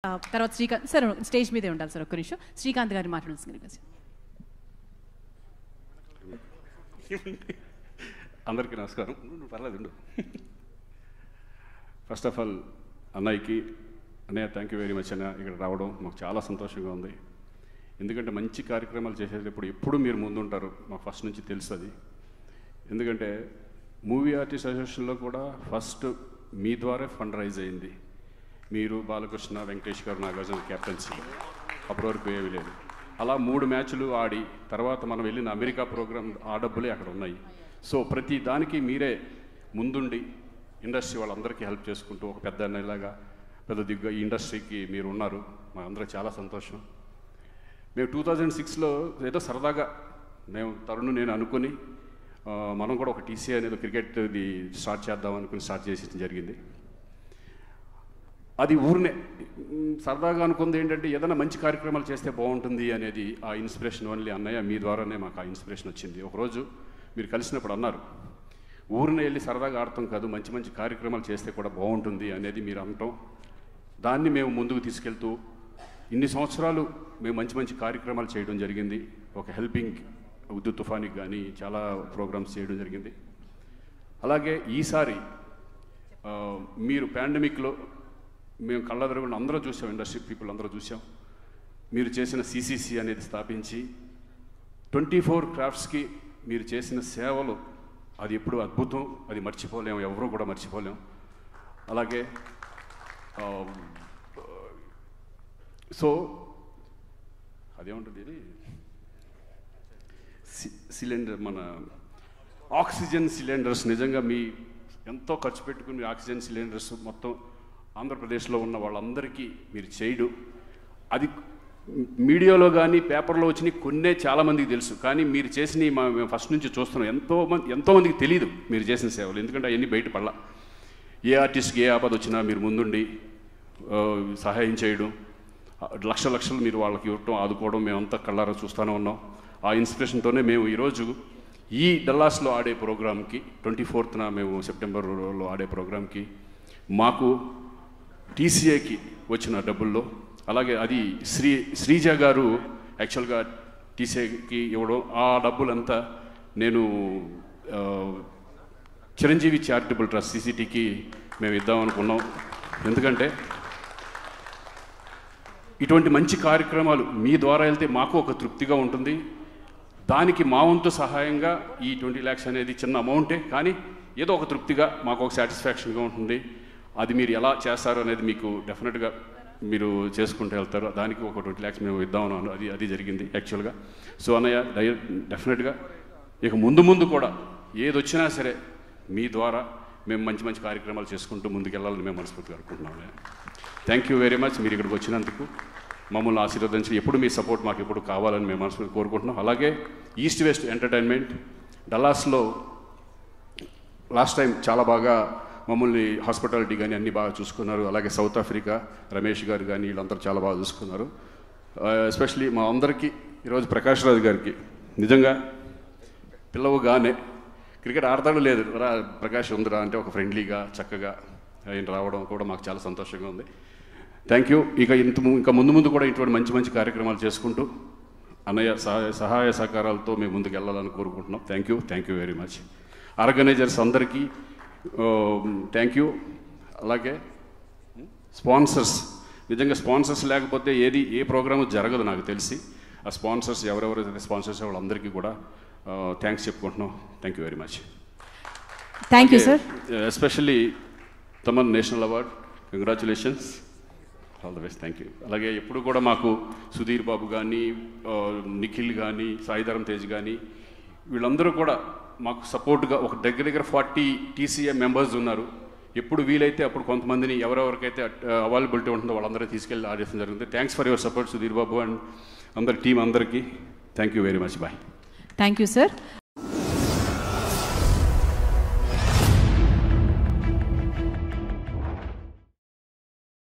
ఆ, తర్వాత Srikanth sir stage మీదే ఉండాలి సార్ ఒక్క నిమిషం శ్రీకాంత్ గారిని మాట్లాడుతుంది సార్ అందరికీ నమస్కారం నువ్వు పర్లేదు ఉండు ఫస్ట్ ఆఫ్ ఆల్ అన్నయ్యకి అన్నయ్య థ్యాంక్ యూ వెరీ మచ్ అన్న ఇక్కడ రావడం మాకు చాలా సంతోషంగా ఉంది ఎందుకంటే మంచి కార్యక్రమాలు చేసేటప్పుడు ఎప్పుడు మీరు ముందుంటారు మాకు ఫస్ట్ నుంచి తెలుసు అది ఎందుకంటే మూవీ ఆర్టిస్ట్ అసోసియేషన్లో కూడా ఫస్ట్ మీ ద్వారా ఫండ్ రైజ్ అయింది మీరు బాలకృష్ణ వెంకటేష్ గారు నాగార్జున క్యాప్టెన్సీ అప్పటి వరకు ఏమీ లేదు అలా మూడు మ్యాచ్లు ఆడి తర్వాత మనం వెళ్ళిన అమెరికా ప్రోగ్రామ్ ఆ డబ్బులే అక్కడ ఉన్నాయి సో ప్రతి దానికి మీరే ముందుండి ఇండస్ట్రీ వాళ్ళందరికీ హెల్ప్ చేసుకుంటూ ఒక పెద్ద అన్నయ్యలాగా పెద్ద దిగ్గు ఈ ఇండస్ట్రీకి మీరు ఉన్నారు మా అందరూ చాలా సంతోషం మేము టూ థౌజండ్ సిక్స్లో ఏదో సరదాగా మేము తరుణ్ నేను అనుకుని ఆ, మనం కూడా ఒక టీసీ అనేది క్రికెట్ ఇది స్టార్ట్ చేద్దాం అనుకుని స్టార్ట్ చేసి జరిగింది అది ఊరినే మ్, సరదాగా అనుకుంది ఏంటంటే ఏదైనా మంచి కార్యక్రమాలు చేస్తే బాగుంటుంది అనేది ఆ ఇన్స్పిరేషన్ ఓన్లీ అన్నయ్య మీ ద్వారానే మాకు ఆ ఇన్స్పిరేషన్ వచ్చింది ఒకరోజు మీరు కలిసినప్పుడు అన్నారు ఊరినే వెళ్ళి సరదాగా ఆడటం కాదు మంచి మంచి కార్యక్రమాలు చేస్తే కూడా బాగుంటుంది అనేది మీరు అనటం దాన్ని మేము ముందుకు తీసుకెళ్తూ ఇన్ని సంవత్సరాలు మేము మంచి మంచి కార్యక్రమాలు చేయడం జరిగింది ఒక హెల్పింగ్ ఉద్దు తుఫానికి కానీ చాలా ప్రోగ్రామ్స్ చేయడం జరిగింది అలాగే ఈసారి ఆ, మీరు పాండమిక్లో మేము కళ్ళదరగకుండా అందరూ చూసాం ఇండస్ట్రీ పీపుల్ అందరూ చూసాం మీరు చేసిన సిసిసి అనేది స్థాపించి ట్వంటీ ఫోర్ క్రాఫ్ట్స్కి మీరు చేసిన సేవలు అది ఎప్పుడు అద్భుతం అది మర్చిపోలేము ఎవరూ కూడా మర్చిపోలేం అలాగే ఆ, సో అదేముంటుంది ఇది సి- సిలిండర్ మన ఆక్సిజన్ సిలిండర్స్ నిజంగా మీ ఎంతో ఖర్చు పెట్టుకుని మీ ఆక్సిజన్ సిలిండర్స్ మొత్తం ఆంధ్రప్రదేశ్లో ఉన్న వాళ్ళందరికీ మీరు చేయడు అది మీడియాలో కానీ పేపర్లో వచ్చిన కొన్నే చాలామందికి తెలుసు కానీ మీరు చేసిన మా మేము ఫస్ట్ నుంచి చూస్తున్నాం ఎంతో మంది ఎంతోమందికి తెలియదు మీరు చేసిన సేవలు ఎందుకంటే అవన్నీ బయటపడలా ఏ ఆర్టిస్ట్కి ఏ ఆపద వచ్చినా మీరు ముందుండి ఆ, సహాయం చేయడం ఆ, లక్ష లక్షలు మీరు వాళ్ళకి ఇవ్వటం ఆదుకోవడం మేమంతా కళ్ళారా చూస్తూనే ఉన్నాం ఆ ఇన్స్పిరేషన్తోనే మేము ఈరోజు ఈ డల్లాస్లో ఆడే ప్రోగ్రామ్కి ట్వంటీ ఫోర్త్న మేము సెప్టెంబర్లో ఆడే ప్రోగ్రామ్కి మాకు టీసీఏకి వచ్చిన డబ్బుల్లో అలాగే అది శ్రీ శ్రీజ గారు యాక్చువల్గా టీసీఏకి ఇవ్వడం ఆ డబ్బులంతా నేను ఆ, చిరంజీవి చారిటబుల్ ట్రస్ట్ సిసిటీకి మేము ఇద్దాం అనుకున్నాం ఎందుకంటే ఇటువంటి మంచి కార్యక్రమాలు మీ ద్వారా వెళ్తే మాకు ఒక తృప్తిగా ఉంటుంది దానికి మా వంతు సహాయంగా ఈ ట్వంటీ ల్యాక్స్ అనేది చిన్న అమౌంటే కానీ ఏదో ఒక తృప్తిగా మాకు ఒక సాటిస్ఫాక్షన్గా ఉంటుంది అది మీరు ఎలా చేస్తారు అనేది మీకు డెఫినెట్గా మీరు చేసుకుంటూ వెళ్తారు దానికి ఒక ట్వంటీ ల్యాక్స్ మేము ఇద్దాం అను అది అది జరిగింది యాక్చువల్గా సో అన్నయ్య డై- డెఫినెట్గా ఇక ముందు ముందు కూడా ఏది వచ్చినా సరే మీ ద్వారా మేము మంచి మంచి కార్యక్రమాలు చేసుకుంటూ ముందుకెళ్ళాలని మేము మనస్ఫూర్తిగా అనుకుంటున్నాం థ్యాంక్ యూ వెరీ మచ్ మీరు ఇక్కడికి వచ్చినందుకు మమ్మల్ని ఆశీర్వదించి ఎప్పుడు మీ సపోర్ట్ మాకు ఎప్పుడు కావాలని మేము మనస్ఫూర్తి కోరుకుంటున్నాం అలాగే ఈస్ట్ వెస్ట్ ఎంటర్టైన్మెంట్ డల్లాస్లో లాస్ట్ టైం చాలా బాగా మమ్మల్ని హాస్పిటాలిటీ కానీ అన్ని బాగా చూసుకున్నారు అలాగే సౌత్ ఆఫ్రికా రమేష్ గారు కానీ వీళ్ళందరూ చాలా బాగా చూసుకున్నారు ఎస్పెషలీ మా అందరికీ ఈరోజు ప్రకాష్ రాజు గారికి నిజంగా పిల్లవగానే క్రికెట్ ఆడతాడు లేదు రా ప్రకాష్ ఉందిరా అంటే ఒక ఫ్రెండ్లీగా చక్కగా ఆయన రావడం కూడా మాకు చాలా సంతోషంగా ఉంది థ్యాంక్ యూ ఇక ఇంత ము- ఇంకా ముందు ముందు కూడా ఇటువంటి మంచి మంచి కార్యక్రమాలు చేసుకుంటూ అన్నయ్య సహాయ సహాయ సహకారాలతో మేము ముందుకు వెళ్ళాలని కోరుకుంటున్నాం thank you thank you very much organisers అందరికీ థ్యాంక్ యూ అలాగే స్పాన్సర్స్ నిజంగా స్పాన్సర్స్ లేకపోతే ఏది ఏ ప్రోగ్రాము జరగదు నాకు తెలిసి ఆ స్పాన్సర్స్ ఎవరెవరైతే స్పాన్సర్స్ వాళ్ళందరికీ కూడా థ్యాంక్స్ చెప్పుకుంటున్నాం thank you very much thank you sir especially Thaman national award congratulations all the best thank you అలాగే ఎప్పుడు కూడా మాకు సుధీర్ బాబు కానీ ఆ, నిఖిల్ కానీ సాయిధరం తేజ్ కానీ వీళ్ళందరూ కూడా మాకు సపోర్ట్గా ఒక దగ్గర దగ్గర ఫార్టీ టీసీఏ మెంబర్స్ ఉన్నారు ఎప్పుడు వీలైతే అప్పుడు కొంతమందిని ఎవరెవరికైతే అవైలబిలిటీ ఉంటుందో వాళ్ళందరూ తీసుకెళ్ళి ఆడేయడం జరిగింది thanks for your support Sudheer Babu and అందరి టీం అందరికీ thank you very much bye thank you sir